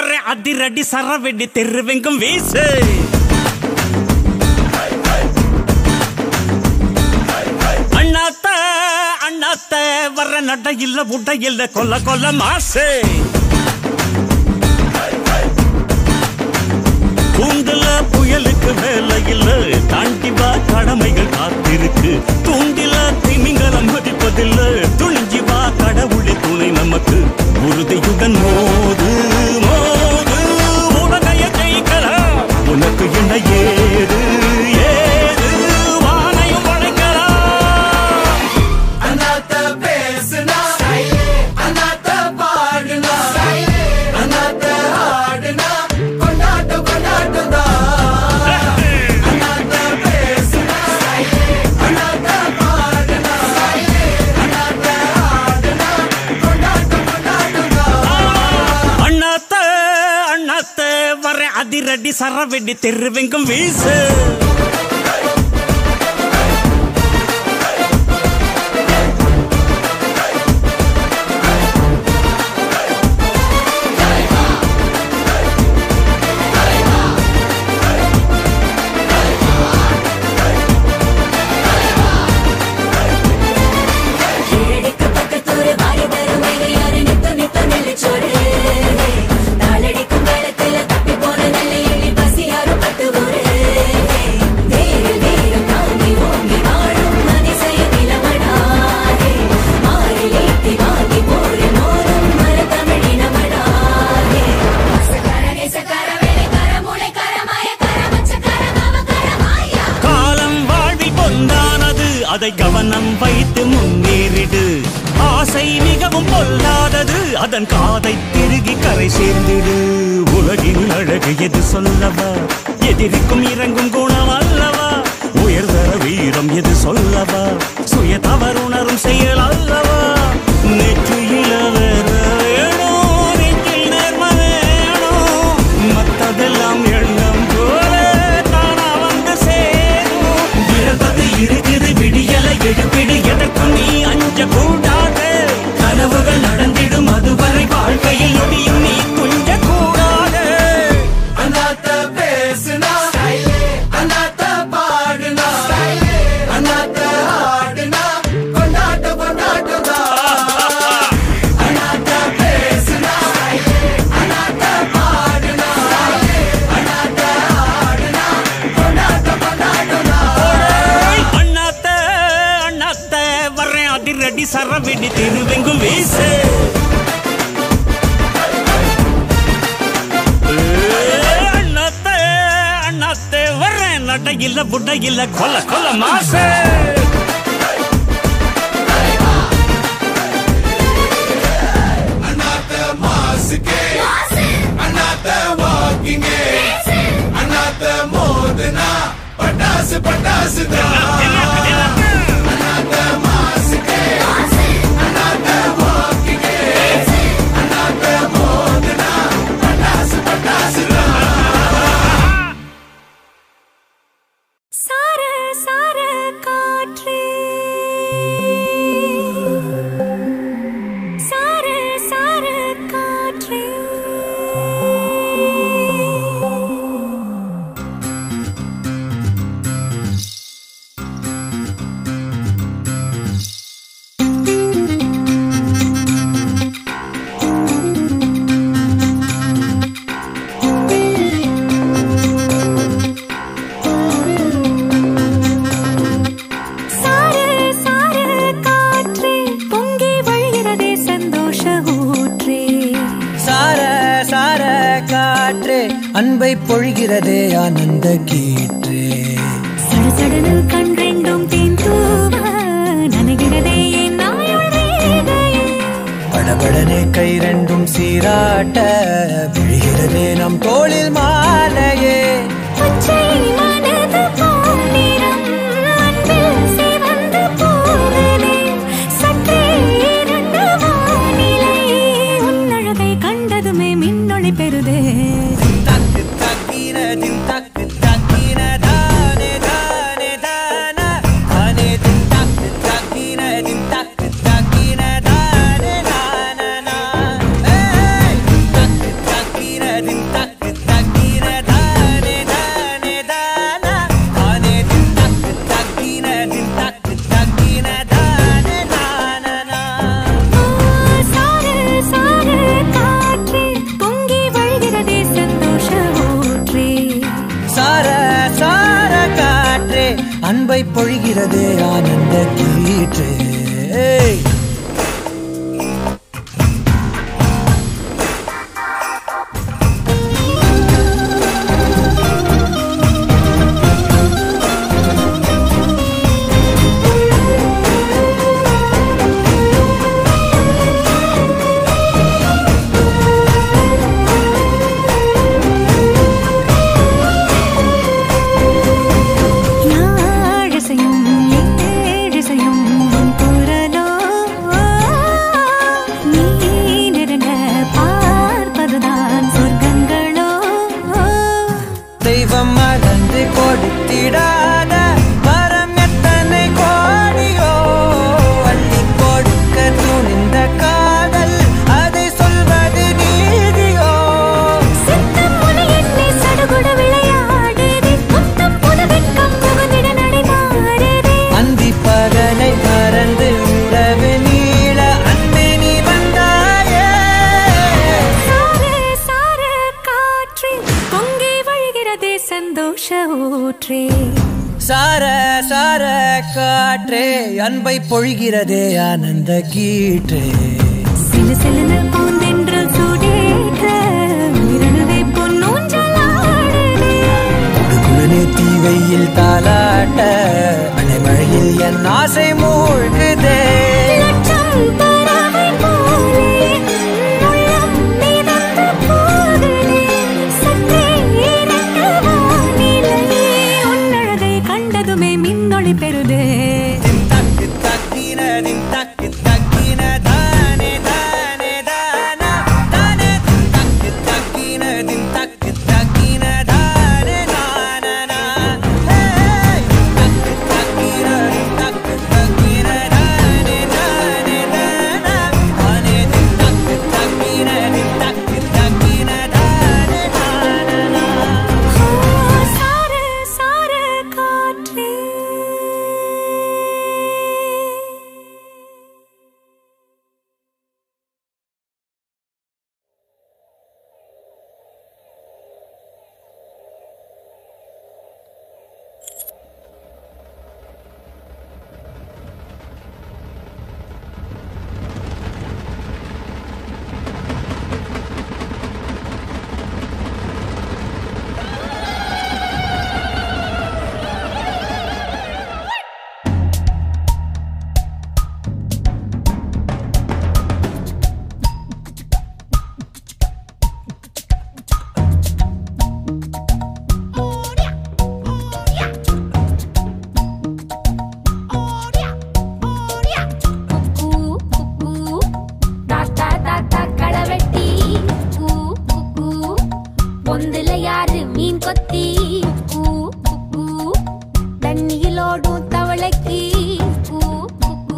வர்ற அதிரடி சரவெடி தெருவெங்கும் வீசு அண்ணாத்த அண்ணாத்த வர்ற நட இல்ல உட இல்ல கொல்ல கொல்ல மாசு கூண்டுல புயலுக்கு வேலை இல்ல தாண்டி வா கடமைகள் காத்திருக்கு தூண்டில திமிங்கலம் மதிப்பதில்ல துணிஞ்சி வா கடவுளே துணை நமக்கு உறுதியுடன் மோது மோது உலகைய ஜெயிக்கலாம் உனக்கு என்ன ஏது ஏது வானையும் வளைக்கலாம் அண்ணாத்த பேசுனா அண்ணாத்த பாடுனா அண்ணாத்த ஆடுனா கொண்டாட்டம் கொண்டாட்டம் தான் அண்ணாத்த பேசுனா அண்ணாத்த பாடுனா அண்ணாத்த ஆடுனா கொண்டாட்டம் கொண்டாட்டம் தான் அண்ணாத்த அண்ணாத்த வர அதிரடி சரவெடி தெருவெங்கும் வீசு கீழடிக்கு பக்கத்தூரு வாரி தரும் யாரு நித்து நித்து நெல்லிச்சோறு நாளடிக்கும் காலத்துல தப்பி போன நல்ல எள்ளி பசி யாரும் பத்து ஊரு வேறு வேறு தாங்கி ஓங்கி வாழும் அதிசய நிலமடாதே மாறி ஏத்தி வாங்கி போரி மோதும் மரத்தமிழினமடாதே சக்கர நேசக்கர வேலைக்கார மூளைக்கார மாயக்கார மச்சக்கார காமக்கார மாயா காலம் வாழ்வில் பொந்தானது அதை கவனம் வைத்து முன்னேறிடு ஆசை மிகவும் பொல்லாதது அதன் காதை திருகி கரை சேர்ந்திடு உலகின் அழகு எது சொல்லவா எதிரிக்கும் இறங்கும் குணம் அல்லவா உயர்தர வீரம் எது சொல்லவா சுய தவறுணரும் செயல் அல்லவா நெற்றியில வேற வேணும் நெற்றில் நேர்ம வேணும் மத்ததெல்லாம் எண்ணம் போல தானா வந்து சேரும் விரதது இருக்குது விடியல எடுப்பிடு எதற்கும் நீ அஞ்ச கூடாது கனவுகள் நடந்திடும் அதுவரை வாழ்க்கையில் நொடியும் நீ துஞ்ச கூடாது அண்ணாத்த பேசுனா அண்ணாத்த பாடுனா அண்ணாத்த ஆடுனா கொண்டாட்டம் கொண்டாட்டம் தான் அண்ணாத்த பேசுனா அண்ணாத்த பாடுனா அண்ணாத்த ஆடுனா கொண்டாட்டம் கொண்டாட்டம் தான் அண்ணாத்த அண்ணாத்த வர்றேன் அதிரடி சரவெடி திருவெங்கும் வீசு ஏ, அண்ணாத்த அண்ணாத்த வர்றேன் நடையில புடையில கொல்ல கொல்ல மாசு அண்ணாத்த மாசுக்கே அண்ணாத்த வாக்கிங்கே அண்ணாத்த மோதுனா பட்டாசு பட்டாசு தான் அண்ணாத்த மாசுக்கே அண்ணாத்த வாக்கிங்கே அண்ணாத்த மோதுனா பட்டாசு பட்டாசு தான் சார சார காற்றே சார சார காற்றே சார சார காற்றே பொங்கி வழிகிறதே சந்தோஷ ஊற்றே சார சார காற்றே அன்பை பொழிகிறதே ஆனந்த கீற்றே சடசடனு கண் ரெண்டும் தேன் தூவ நனைகிறதே என் நாயுள் ரேகையே படபடனே கை ரெண்டும் சீராட்ட விழுகிறதே நம் தோளில் மாலையே பச்சை மனது பொன்னிறம் அன்பில் சிவந்து போகுதே சற்றே இருண்ட வானிலை உன்னழகை கண்டதுமே மின்னொளி பெறுதே தக்கு தக்கின தின் தக்கு தக்கின தானே தானே தானா தானே தின் தக்கு தக்கின தின் தக்கு தக்கின தானே தானா ஏய் தக்கு தக்கின அன்பை பொழிகிறதே ஆனந்த கீற்று ஏய். யாழிசையும் ஏழிசையும் உன் குரலோ நீ நிரண்ட பார்ப்பதுதான் சொர்க்கங்களோ தெய்வம் மறந்து கொடுத்திடாத வரம் எத்தனை கோடியோ அள்ளி கொடுக்க துணிந்த காதல் அதை சொல்வது நீதியோ சித்தம் முனை என்னை சடுகுடு விளையாடுதே முத்தம் புது வெட்கம் புகுந்திட நடைமாறுதே அந்தி பகலை மறந்து உறவு நீள அன்பே நீ வந்தாயே சாரே சாரே காற்றே பொங்கி வழிகிறதே சந்தோஷ ஊற்றே சார சார காற்றே அன்பை பொழிகிறதே ஆனந்த கீற்றே சிலு சிலுன்னு பூந்தென்றல் சூடேற்ற உயிரணுவை பொன்னூஞ்சலாடுதே குடுகுடுனே தீ வெயில் தாலாட்ட அடைமழையில் என் ஆசை மூழ்குதே லட்சம் பறவை போலே என் உள்ளம் மிதந்து போகுதே. சற்றே இறங்கு வானிலையே, உன் அழகை கண்டதுமே மின்னொளி பெறுதே தக்கு தக்கின தின் தக்கு தக்கின தானே தானே தானா தானே தக்கு தக்கின தின் தக்கு தக்கின தானே நானா ஹேய் தக்கு தக்கின தின் தக்கு தக்கின தானே தானே தானா தானே தின் தக்கு தக்கின தின் தக்கு தக்கின தானே நானா ஓ, சாரே சாரே காற்றே குக்கு குக்கு தாத்தா தாத்தா களவெட்டி கூ குக்கு பொந்துல யாரு மீன் கொத்தி கூ குக்கு தண்ணியிலோடும் தவளைக்கு கூ குக்கு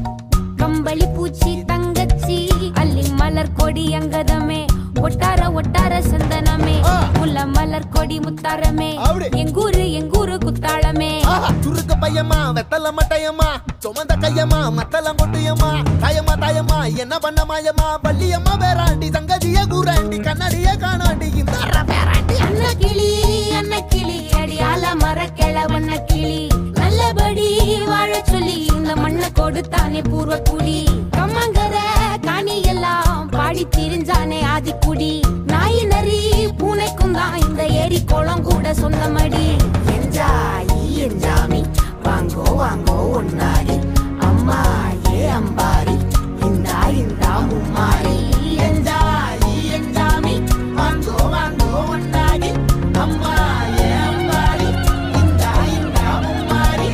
கம்பளி பூச்சி தங்கச்சி அள்ளி மலர் கொடி அங்கதமே ஒட்டார ஒட்டார சந்தனமே முல்ல மலர் கொடி முத்தாரமே அப்படி. எங்கூரு எங்கூரு குத்தாளமே ஆஹா, சுருக்கு பையம்மா வெத்தல மட்டையம்மா சுமந்த கையம்மா மத்தளம் கொட்டியம்மா தாயம்மா தாயம்மா என்ன பண்ண மாயம்மா பள்ளியம்மா வேறாண்டி சங்கதிய கூறாண்டி கண்ணடிய காணாண்டி இந்த அற பேராண்டி அன்ன கிளி அன்ன கிளி அடியால மரக்கிழ வண்ண கிளி நல்லபடி வாழ சொல்லி இந்த மண்ணை கொடுத்தானே பூர்வ குடி கம்மங்கர காணி எல்லாம் பாடி திரிஞ்சானே ஆதிக்குடி நாய் நரி பூனைக்கும் தான் இந்த ஏரி குளம் கூட சொந்தமடி என்ஜாய் என்ஜாமி வாங்கோ வாங்கோ ஒன்னாரி அம்மா ஏ அம்பாரி இந்தா இந்தா மும்மாரி என்ஜாய் என்ஜாமி வாங்கோ வாங்கோ ஒன்னாரி அம்மா ஏ அம்பாரி இந்தா இந்தா மும்மாரி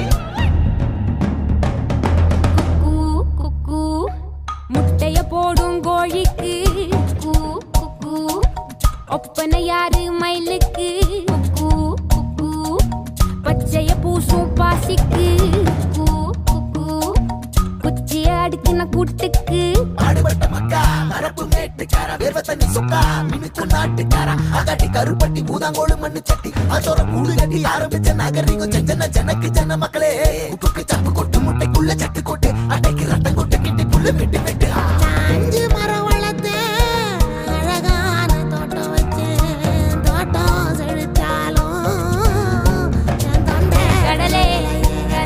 குக்கு குக்கு முட்டைய போடும் கோழிக்கு குக்கு குக்கு ஒப்பனை யாரு மயிலுக்கு குக்கு குக்கு பச்சைய பூசும் பாசிக்கு குக்கு குக்கு குச்சிய அடுக்கின கூட்டுக்கு ஆடுபட்ட மக்கா மரப்பு மேட்டுக்கார வேர்வ தண்ணி சொக்கா மினுக்கு நாட்டுக்கார அகட்டி கருப்பட்டி பூதாங்கோடு மண்ணு சட்டி அதோட கூடு கட்டி ஆரம்பிச்ச நாகரிகம் செஞ்சன ஜனக்கு ஜன மக்களே உப்புக்கு சப்பு கொட்டு முட்டைக்குள்ள சட்டு கொட்டு அட்டைக்கு ரத்தம் கொட்டு கிட்டி புல்லு வெட்டு வெட்டு அஞ்சு மரம் வளர்த்தேன் அழகான தோட்டம் வச்சேன் தோட்டம் செழித்தாலும் என் தொண்டை கடலே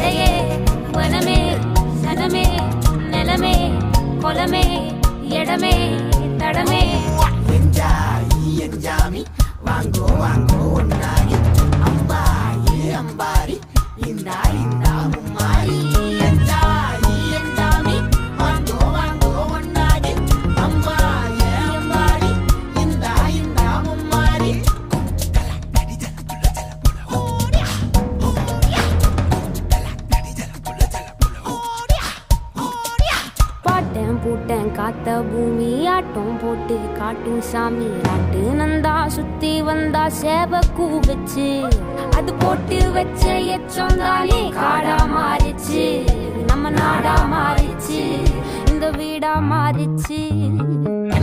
மாட்டும் சாமி ராட்டு நந்தா சுத்தி வந்தா சேவ கூவச்சு அது போட்டு வச்ச எச்சம் தானே காடா மாறிச்சு நம்ம நாடா மாறிச்சு இந்த வீடா மாறிச்சு